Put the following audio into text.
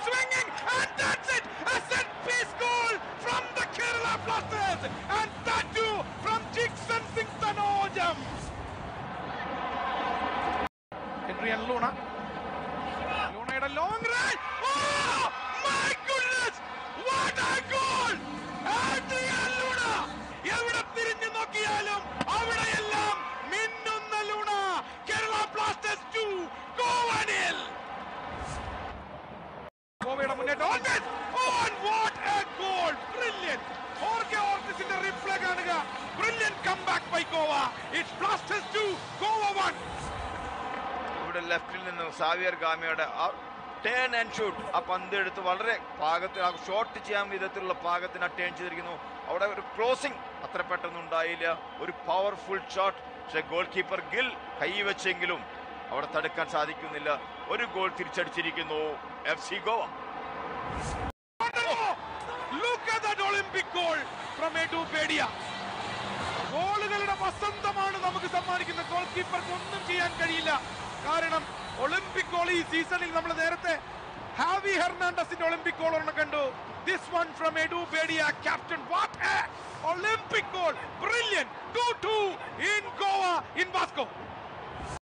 swinging, and that's it! A set piece goal from the Kerala Blasters, and that too from Jigson Singh Tanojam. Henry and Luna. ലൂണയുടെ long run oh my goodness what a goal Adrian Luna എവിടെ തിരിഞ്ഞു നോക്കിയാലും അവിടെയെല്ലാം മിന്നുന്ന Luna Kerala Blasters 2 ഗോവനിൽ ഗോവയുടെ മുന്നേറ്റം Ortiz on what a goal brilliant ഓർക്കെ ഓർക്കിസിന്റെ റിപ്ലേ കാണുക brilliant comeback by Goa it's Blasters 2 Goa 1 ഇവിടെ ലെഫ്റ്റിൽ നിന്ന് സാവിയർ ഗാമിയുടെ ആ ടേൺ ആൻഡ് ഷൂട്ട് ആ പന്ത് എടുത്ത് വളരെ പാകത്തിൽ ആ ഷോട്ട് ചെയ്യാൻ വിധത്തിലുള്ള പാകത്തിന് ആ ടേൺ ചെയ്തിരിക്കുന്നു അവിടെ ഒരു ക്ലോസിംഗ് അത്ര പെട്ടെന്ന് ഉണ്ടായില്ല ഒരു പവർഫുൾ ഷോട്ട് പക്ഷെ ഗോൾ കീപ്പർ ഗിൽ കൈവച്ചെങ്കിലും അവിടെ തടുക്കാൻ സാധിക്കുന്നില്ല ഒരു ഗോൾ തിരിച്ചടിച്ചിരിക്കുന്നു F C Goa Look at that Olympic goal from Edu Bedia. ഗോളുകളുടെ വസന്തമാണ് നമുക്ക് സമ്മാനിക്കുന്ന ഗോൾ കീപ്പർക്ക് ഒന്നും ചെയ്യാൻ കഴിയില്ല കാരണം ഒളിമ്പിക് ഗോൾ ഈ സീസണിൽ നമ്മൾ നേരത്തെ ഹാവി ഹെർണാണ്ടസിന്റെ ഒളിമ്പിക് ഗോൾ ഒരെണ്ണം കണ്ടു this one from Edu Bedia captain what Olympic goal brilliant 2-2 in Goa in Vasco